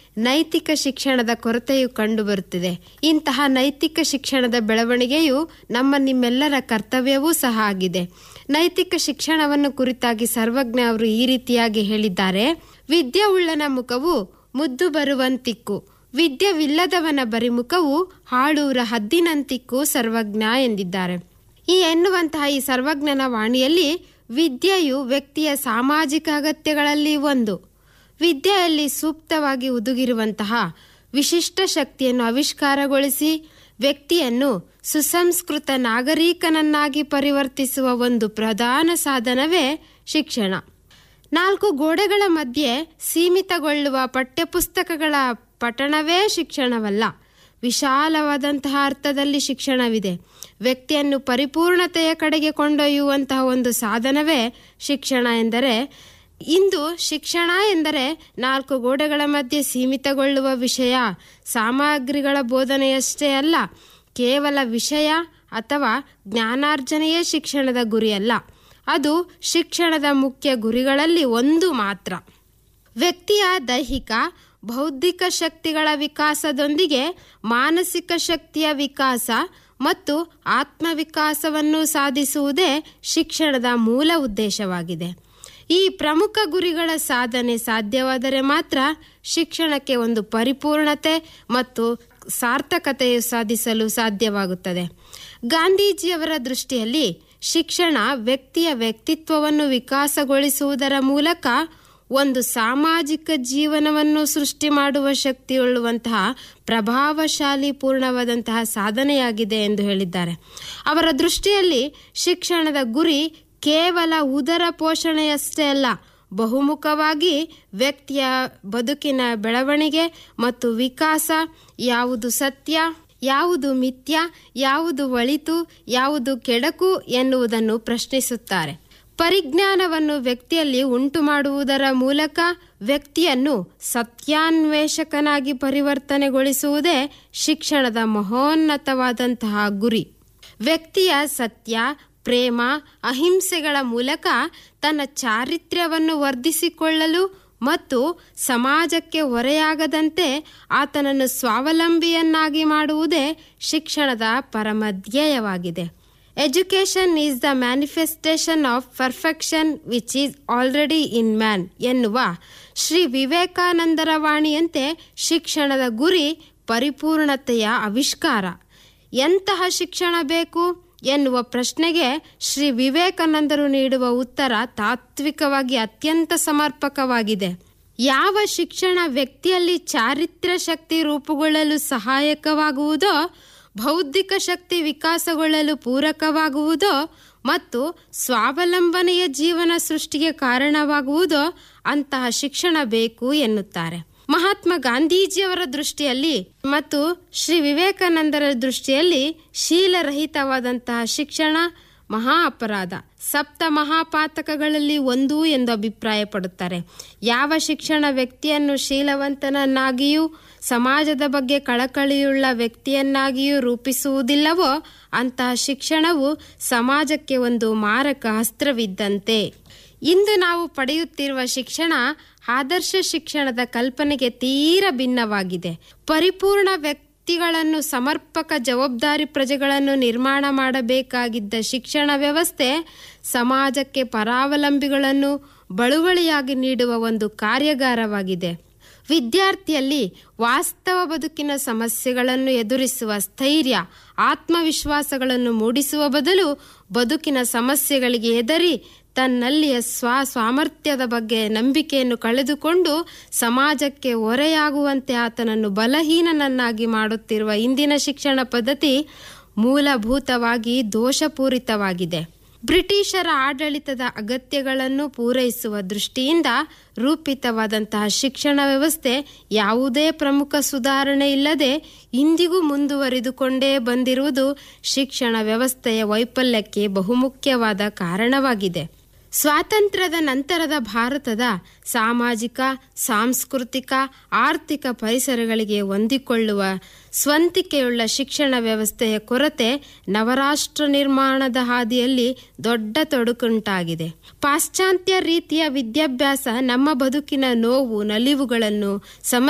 ನೈತಿಕ ಶಿಕ್ಷಣದ ಕೊರತೆಯು ಕಂಡುಬರುತ್ತಿದೆ ಇಂತಹ ನೈತಿಕ ಶಿಕ್ಷಣದ ಬೆಳವಣಿಗೆಯು ನಮ್ಮ ನಿಮ್ಮೆಲ್ಲರ ಕರ್ತವ್ಯವೂ ಸಹ ಆಗಿದೆ ನೈತಿಕ ಶಿಕ್ಷಣವನ್ನು ಕುರಿತಾಗಿ ಸರ್ವಜ್ಞ ಅವರು ಈ ರೀತಿಯಾಗಿ ಹೇಳಿದ್ದಾರೆ ವಿದ್ಯೆ ಉಳ್ಳನ ಮುಖವು ಮುದ್ದು ಬರುವಂತಿಕ್ಕು ವಿದ್ಯವಿಲ್ಲದವನ ಬರಿಮುಖವು ಹಾಳೂರ ಹದ್ದಿನಂತಿಕ್ಕು ಸರ್ವಜ್ಞ ಎಂದಿದ್ದಾರೆ ಈ ಎನ್ನುವಂತಹ ಈ ಸರ್ವಜ್ಞನ ವಾಣಿಯಲ್ಲಿ ವಿದ್ಯೆಯು ವ್ಯಕ್ತಿಯ ಸಾಮಾಜಿಕ ಅಗತ್ಯಗಳಲ್ಲಿ ಒಂದು ವಿದ್ಯೆಯಲ್ಲಿ ಸೂಕ್ತವಾಗಿ ಹುದುಗಿರುವಂತಹ ವಿಶಿಷ್ಟ ಶಕ್ತಿಯನ್ನು ಆವಿಷ್ಕಾರಗೊಳಿಸಿ ವ್ಯಕ್ತಿಯನ್ನು ಸುಸಂಸ್ಕೃತ ನಾಗರಿಕನನ್ನಾಗಿ ಪರಿವರ್ತಿಸುವ ಒಂದು ಪ್ರಧಾನ ಸಾಧನವೇ ಶಿಕ್ಷಣ ನಾಲ್ಕು ಗೋಡೆಗಳ ಮಧ್ಯೆ ಸೀಮಿತಗೊಳ್ಳುವ ಪಠ್ಯಪುಸ್ತಕಗಳ ಪಠಣವೇ ಶಿಕ್ಷಣವಲ್ಲ ವಿಶಾಲವಾದಂತಹ ಅರ್ಥದಲ್ಲಿ ಶಿಕ್ಷಣವಿದೆ ವ್ಯಕ್ತಿಯನ್ನು ಪರಿಪೂರ್ಣತೆಯ ಕಡೆಗೆ ಕೊಂಡೊಯ್ಯುವಂತಹ ಒಂದು ಸಾಧನವೇ ಶಿಕ್ಷಣ ಎಂದರೆ ಇಂದು ಶಿಕ್ಷಣ ಎಂದರೆ ನಾಲ್ಕು ಗೋಡೆಗಳ ಮಧ್ಯೆ ಸೀಮಿತಗೊಳ್ಳುವ ವಿಷಯ ಸಾಮಗ್ರಿಗಳ ಬೋಧನೆಯಷ್ಟೇ ಅಲ್ಲ ಕೇವಲ ವಿಷಯ ಅಥವಾ ಜ್ಞಾನಾರ್ಜನೆಯೇ ಶಿಕ್ಷಣದ ಗುರಿಯಲ್ಲ ಅದು ಶಿಕ್ಷಣದ ಮುಖ್ಯ ಗುರಿಗಳಲ್ಲಿ ಒಂದು ಮಾತ್ರ ವ್ಯಕ್ತಿಯ ದೈಹಿಕ ಬೌದ್ಧಿಕ ಶಕ್ತಿಗಳ ವಿಕಾಸದೊಂದಿಗೆ ಮಾನಸಿಕ ಶಕ್ತಿಯ ವಿಕಾಸ ಮತ್ತು ಆತ್ಮವಿಕಾಸವನ್ನು ಸಾಧಿಸುವುದೇ ಶಿಕ್ಷಣದ ಮೂಲ ಉದ್ದೇಶವಾಗಿದೆ ಈ ಪ್ರಮುಖ ಗುರಿಗಳ ಸಾಧನೆ ಸಾಧ್ಯವಾದರೆ ಮಾತ್ರ ಶಿಕ್ಷಣಕ್ಕೆ ಒಂದು ಪರಿಪೂರ್ಣತೆ ಮತ್ತು ಸಾರ್ಥಕತೆಯು ಸಾಧಿಸಲು ಸಾಧ್ಯವಾಗುತ್ತದೆ ಗಾಂಧೀಜಿಯವರ ದೃಷ್ಟಿಯಲ್ಲಿ ಶಿಕ್ಷಣ ವ್ಯಕ್ತಿಯ ವ್ಯಕ್ತಿತ್ವವನ್ನು ವಿಕಾಸಗೊಳಿಸುವುದರ ಮೂಲಕ ಒಂದು ಸಾಮಾಜಿಕ ಜೀವನವನ್ನು ಸೃಷ್ಟಿ ಮಾಡುವ ಶಕ್ತಿಯುಳ್ಳುವಂತಹ ಪ್ರಭಾವಶಾಲಿ ಪೂರ್ಣವಾದಂತಹ ಸಾಧನೆಯಾಗಿದೆ ಎಂದು ಹೇಳಿದ್ದಾರೆ ಅವರ ದೃಷ್ಟಿಯಲ್ಲಿ ಶಿಕ್ಷಣದ ಗುರಿ ಕೇವಲ ಉದರ ಪೋಷಣೆಯಷ್ಟೇ ಅಲ್ಲ ಬಹುಮುಖವಾಗಿ ವ್ಯಕ್ತಿಯ ಬದುಕಿನ ಬೆಳವಣಿಗೆ ಮತ್ತು ವಿಕಾಸ ಯಾವುದು ಸತ್ಯ ಯಾವುದು ಮಿಥ್ಯ ಯಾವುದು ಒಳಿತು ಯಾವುದು ಕೆಡಕು ಎನ್ನುವುದನ್ನು ಪ್ರಶ್ನಿಸುತ್ತಾರೆ ಪರಿಜ್ಞಾನವನ್ನು ವ್ಯಕ್ತಿಯಲ್ಲಿ ಉಂಟು ಮಾಡುವುದರ ಮೂಲಕ ವ್ಯಕ್ತಿಯನ್ನು ಸತ್ಯಾನ್ವೇಷಕನಾಗಿ ಪರಿವರ್ತನೆಗೊಳಿಸುವುದೇ ಶಿಕ್ಷಣದ ಮಹೋನ್ನತವಾದಂತಹ ಗುರಿ ವ್ಯಕ್ತಿಯ ಸತ್ಯ ಪ್ರೇಮ ಅಹಿಂಸೆಗಳ ಮೂಲಕ ತನ್ನ ಚಾರಿತ್ರ್ಯವನ್ನು ವರ್ಧಿಸಿಕೊಳ್ಳಲು ಮತ್ತು ಸಮಾಜಕ್ಕೆ ಹೊರೆಯಾಗದಂತೆ ಆತನನ್ನು ಸ್ವಾವಲಂಬಿಯನ್ನಾಗಿ ಮಾಡುವುದೇ ಶಿಕ್ಷಣದ ಪರಮ ಧ್ಯೇಯವಾಗಿದೆ education is the manifestation of perfection which is already in man ಎನ್ನುವ ಶ್ರೀ ವಿವೇಕಾನಂದರ ವಾಣಿಯಂತೆ ಶಿಕ್ಷಣದ ಗುರಿ ಪರಿಪೂರ್ಣತೆಯ ಆವಿಷ್ಕಾರ ಎಂತಹ ಶಿಕ್ಷಣ ಬೇಕು ಎನ್ನುವ ಪ್ರಶ್ನೆಗೆ ಶ್ರೀ ವಿವೇಕಾನಂದರು ನೀಡುವ ಉತ್ತರ ತಾತ್ವಿಕವಾಗಿ ಅತ್ಯಂತ ಸಮರ್ಪಕವಾಗಿದೆ ಯಾವ ಶಿಕ್ಷಣ ವ್ಯಕ್ತಿಯಲ್ಲಿ ಚಾರಿತ್ರ್ಯ ಶಕ್ತಿ ರೂಪುಗೊಳ್ಳಲು ಸಹಾಯಕವಾಗುವುದೋ ಬೌದ್ಧಿಕ ಶಕ್ತಿ ವಿಕಾಸಗೊಳ್ಳಲು ಪೂರಕವಾಗುವುದೋ ಮತ್ತು ಸ್ವಾವಲಂಬನೆಯ ಜೀವನ ಸೃಷ್ಟಿಗೆ ಕಾರಣವಾಗುವುದೋ ಅಂತಹ ಶಿಕ್ಷಣ ಬೇಕು ಎನ್ನುತ್ತಾರೆ ಮಹಾತ್ಮ ಗಾಂಧೀಜಿಯವರ ದೃಷ್ಟಿಯಲ್ಲಿ ಮತ್ತು ಶ್ರೀ ವಿವೇಕಾನಂದರ ದೃಷ್ಟಿಯಲ್ಲಿ ಶೀಲರಹಿತವಾದಂತಹ ಶಿಕ್ಷಣ ಮಹಾ ಅಪರಾಧ ಸಪ್ತ ಮಹಾಪಾತಕಗಳಲ್ಲಿ ಒಂದು ಎಂದು ಅಭಿಪ್ರಾಯಪಡುತ್ತಾರೆ ಯಾವ ಶಿಕ್ಷಣ ವ್ಯಕ್ತಿಯನ್ನು ಶೀಲವಂತನನ್ನಾಗಿಯೂ ಸಮಾಜದ ಬಗ್ಗೆ ಕಳಕಳಿಯುಳ್ಳ ವ್ಯಕ್ತಿಯನ್ನಾಗಿಯೂ ರೂಪಿಸುವುದಿಲ್ಲವೋ ಅಂತಹ ಶಿಕ್ಷಣವು ಸಮಾಜಕ್ಕೆ ಒಂದು ಮಾರಕ ಅಸ್ತ್ರವಿದ್ದಂತೆ ಇಂದು ನಾವು ಪಡೆಯುತ್ತಿರುವ ಶಿಕ್ಷಣ ಆದರ್ಶ ಶಿಕ್ಷಣದ ಕಲ್ಪನೆಗೆ ತೀರ ಭಿನ್ನವಾಗಿದೆ ಪರಿಪೂರ್ಣ ವ್ಯಕ್ತಿಗಳನ್ನು ಸಮರ್ಪಕ ಜವಾಬ್ದಾರಿ ಪ್ರಜೆಗಳನ್ನು ನಿರ್ಮಾಣ ಮಾಡಬೇಕಾಗಿದ್ದ ಶಿಕ್ಷಣ ವ್ಯವಸ್ಥೆ ಸಮಾಜಕ್ಕೆ ಪರಾವಲಂಬಿಗಳನ್ನು ಬಳುವಳಿಯಾಗಿ ನೀಡುವ ಒಂದು ಕಾರ್ಯಾಗಾರವಾಗಿದೆ ವಿದ್ಯಾರ್ಥಿಯಲ್ಲಿ ವಾಸ್ತವ ಬದುಕಿನ ಸಮಸ್ಯೆಗಳನ್ನು ಎದುರಿಸುವ ಸ್ಥೈರ್ಯ ಆತ್ಮವಿಶ್ವಾಸಗಳನ್ನು ಮೂಡಿಸುವ ಬದಲು ಬದುಕಿನ ಸಮಸ್ಯೆಗಳಿಗೆ ಎದರಿ ತನ್ನಲ್ಲಿಯ ಸ್ವ ಸಾಮರ್ಥ್ಯದ ಬಗ್ಗೆ ನಂಬಿಕೆಯನ್ನು ಕಳೆದುಕೊಂಡು ಸಮಾಜಕ್ಕೆ ಹೊರೆಯಾಗುವಂತೆ ಆತನನ್ನು ಬಲಹೀನನನ್ನಾಗಿ ಮಾಡುತ್ತಿರುವ ಇಂದಿನ ಶಿಕ್ಷಣ ಪದ್ಧತಿ ಮೂಲಭೂತವಾಗಿ ದೋಷಪೂರಿತವಾಗಿದೆ ಬ್ರಿಟಿಷರ ಆಡಳಿತದ ಅಗತ್ಯಗಳನ್ನು ಪೂರೈಸುವ ದೃಷ್ಟಿಯಿಂದ ರೂಪಿತವಾದಂತಹ ಶಿಕ್ಷಣ ವ್ಯವಸ್ಥೆ ಯಾವುದೇ ಪ್ರಮುಖ ಸುಧಾರಣೆ ಇಲ್ಲದೆ ಇಂದಿಗೂ ಮುಂದುವರಿದುಕೊಂಡೇ ಬಂದಿರುವುದು ಶಿಕ್ಷಣ ವ್ಯವಸ್ಥೆಯ ವೈಫಲ್ಯಕ್ಕೆ ಬಹುಮುಖ್ಯವಾದ ಕಾರಣವಾಗಿದೆ ಸ್ವಾತಂತ್ರ್ಯದ ನಂತರದ ಭಾರತದ ಸಾಮಾಜಿಕ ಸಾಂಸ್ಕೃತಿಕ ಆರ್ಥಿಕ ಪರಿಸರಗಳಿಗೆ ಹೊಂದಿಕೊಳ್ಳುವ ಸ್ವಂತಿಕೆಯುಳ್ಳ ಶಿಕ್ಷಣ ವ್ಯವಸ್ಥೆಯ ಕೊರತೆ ನವರಾಷ್ಟ್ರ ನಿರ್ಮಾಣದ ಹಾದಿಯಲ್ಲಿ ದೊಡ್ಡ ತೊಡಕುಂಟಾಗಿದೆ ಪಾಶ್ಚಾತ್ಯ ರೀತಿಯ ವಿದ್ಯಾಭ್ಯಾಸ ನಮ್ಮ ಬದುಕಿನ ನೋವು ನಲಿವುಗಳನ್ನು ಸಮ